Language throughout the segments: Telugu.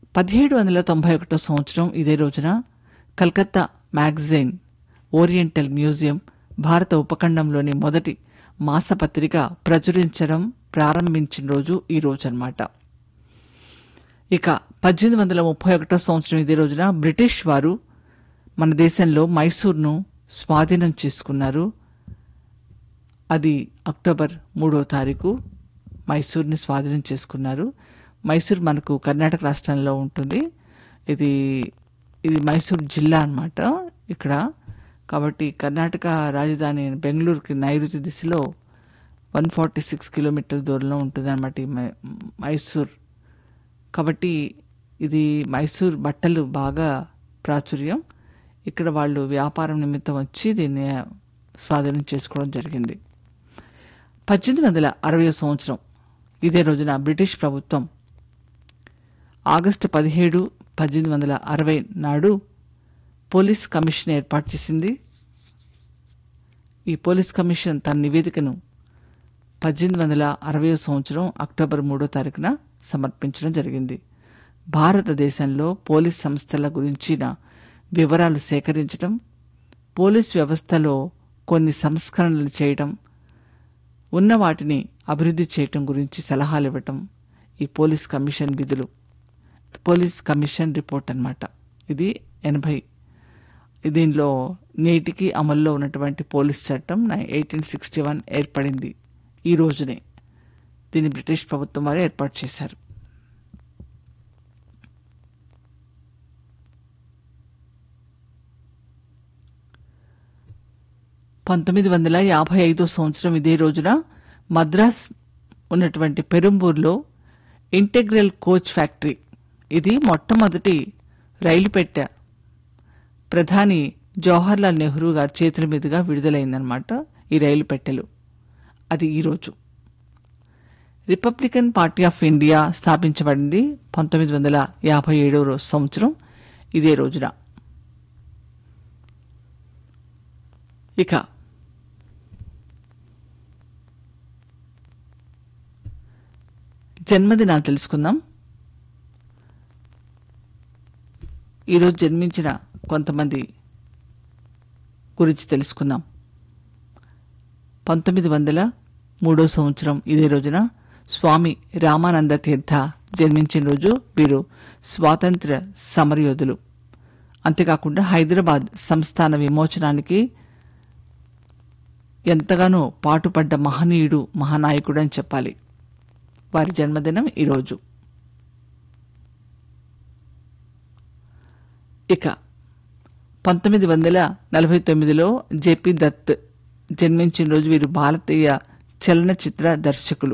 పదిహేడు వందల తొంభై ఒకటో సంవత్సరం ఇదే రోజున కల్కత్తా మ్యాగజైన్ ఓరియంటల్ మ్యూజియం భారత ఉపఖండంలోని మొదటి మాసపత్రిక ప్రచురించడం ప్రారంభించిన రోజు ఈ రోజు అన్నమాట ఇక పద్దెనిమిది వందల ముప్పై ఒకటో సంవత్సరం ఇదే రోజున బ్రిటిష్ వారు మన దేశంలో మైసూర్ను స్వాధీనం చేసుకున్నారు అది అక్టోబర్ మూడో తారీఖు మైసూర్ని స్వాధీనం చేసుకున్నారు మైసూర్ మనకు కర్ణాటక రాష్ట్రంలో ఉంటుంది ఇది ఇది మైసూర్ జిల్లా అన్నమాట ఇక్కడ కాబట్టి కర్ణాటక రాజధాని బెంగళూరుకి నైరుతి దిశలో వన్ ఫార్టీ సిక్స్ కిలోమీటర్ల దూరంలో ఉంటుంది అనమాట ఈ మై- మైసూర్ కాబట్టి ఇది మైసూర్ బట్టలు బాగా ప్రాచుర్యం ఇక్కడ వాళ్ళు వ్యాపారం నిమిత్తం వచ్చి దీన్ని స్వాధీనం చేసుకోవడం జరిగింది పద్దెనిమిది వందల అరవై సంవత్సరం ఇదే రోజున బ్రిటిష్ ప్రభుత్వం ఆగస్టు పదిహేడు పద్దెనిమిది వందల అరవై నాడు పోలీస్ కమిషన్ ఏర్పాటు చేసింది ఈ పోలీస్ కమిషన్ తన నివేదికను పద్దెనిమిది వందల అరవై సంవత్సరం అక్టోబర్ మూడో తారీఖున సమర్పించడం జరిగింది భారతదేశంలో పోలీస్ సంస్థల గురించిన వివరాలు సేకరించడం పోలీస్ వ్యవస్థలో కొన్ని సంస్కరణలు చేయడం ఉన్న వాటిని అభివృద్ధి చేయటం గురించి సలహాలు ఇవ్వటం ఈ పోలీస్ కమిషన్ విధులు పోలీస్ కమిషన్ రిపోర్ట్ అన్నమాట ఇది ఎనభై దీనిలో నేటికి అమల్లో ఉన్నటువంటి పోలీస్ చట్టం ఎయిటీన్ సిక్స్టీ వన్ ఏర్పడింది ఈ రోజునే దీన్ని బ్రిటిష్ ప్రభుత్వం వారు ఏర్పాటు చేశారు పంతొమ్మిది వందల యాభై ఐదో సంవత్సరం ఇదే రోజున మద్రాస్ ఉన్నటువంటి పెరుంబూర్లో ఇంటెగ్రల్ కోచ్ ఫ్యాక్టరీ ఇది మొట్టమొదటి రైలు పెట్టె ప్రధాని జవహర్లాల్ నెహ్రూ గారి చేతుల మీదుగా విడుదలైందనమాట ఈ రైలు పెట్టెలు అది ఈరోజు రిపబ్లికన్ పార్టీ ఆఫ్ ఇండియా స్థాపించబడింది పంతొమ్మిది వందల యాభై ఏడవ సంవత్సరం ఇదే రోజున ఇక జన్మదినాలు తెలుసుకుందాం ఈరోజు జన్మించిన కొంతమంది గురించి తెలుసుకుందాం పంతొమ్మిది వందల మూడో సంవత్సరం ఇదే రోజున స్వామి రామానంద తీర్థ జన్మించిన రోజు వీరు స్వాతంత్ర్య సమరయోధులు అంతేకాకుండా హైదరాబాద్ సంస్థాన విమోచనానికి ఎంతగానో పాటుపడ్డ మహనీయుడు మహానాయకుడు అని చెప్పాలి వారి జన్మదినం ఈరోజు ఇక పంతొమ్మిది వందల నలభై తొమ్మిదిలో జేపీ దత్ జన్మించిన రోజు వీరు భారతీయ చలనచిత్ర దర్శకులు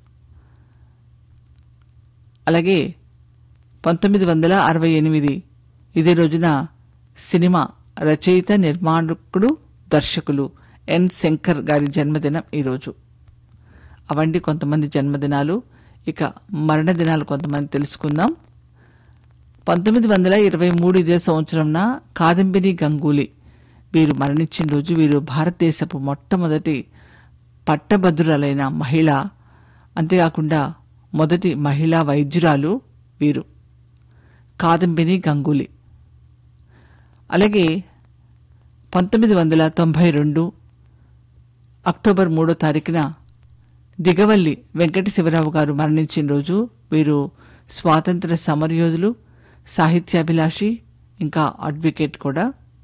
అలాగే పంతొమ్మిది వందల అరవై ఎనిమిది ఇదే రోజున సినిమా రచయిత నిర్మాణకుడు దర్శకులు ఎన్ శంకర్ గారి జన్మదినం ఈరోజు అవండి కొంతమంది జన్మదినాలు ఇక మరణ దినాలు కొంతమంది తెలుసుకుందాం పంతొమ్మిది వందల ఇరవై మూడు ఇదే సంవత్సరంన కాదంబిని గంగూలీ వీరు మరణించిన రోజు వీరు భారతదేశపు మొట్టమొదటి పట్టభద్రురాలైన మహిళ అంతేకాకుండా మొదటి మహిళా వైద్యురాలు వీరు కాదంబిని గంగూలీ అలాగే పంతొమ్మిది వందల తొంభై రెండు అక్టోబర్ మూడో తారీఖున దిగవల్లి వెంకట శివరావు గారు మరణించిన రోజు వీరు స్వాతంత్ర సమరయోధులు సాహిత్యాభిలాషి ఇంకా అడ్వకేట్ కూడా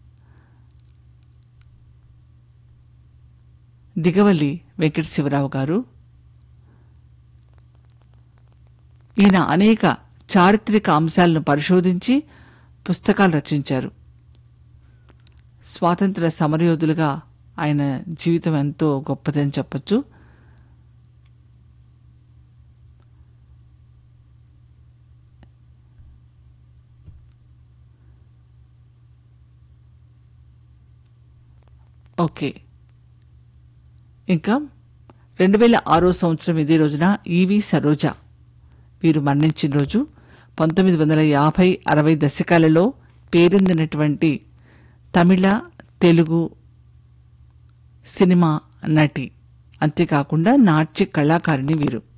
దిగవల్లి వెంకట శివరావు గారు ఈయన అనేక చారిత్రక అంశాలను పరిశోధించి పుస్తకాలు రచించారు స్వాతంత్ర సమరయోధులుగా ఆయన జీవితం ఎంతో గొప్పదని చెప్పొచ్చు ఓకే ఇంకా రెండు వేల ఆరో సంవత్సరం ఇదే రోజున ఈవి సరోజ వీరు మరణించిన రోజు పంతొమ్మిది వందల యాభై అరవై దశకాలలో పేరొందినటువంటి తమిళ తెలుగు సినిమా నటి అంతేకాకుండా నాట్య కళాకారిణి వీరు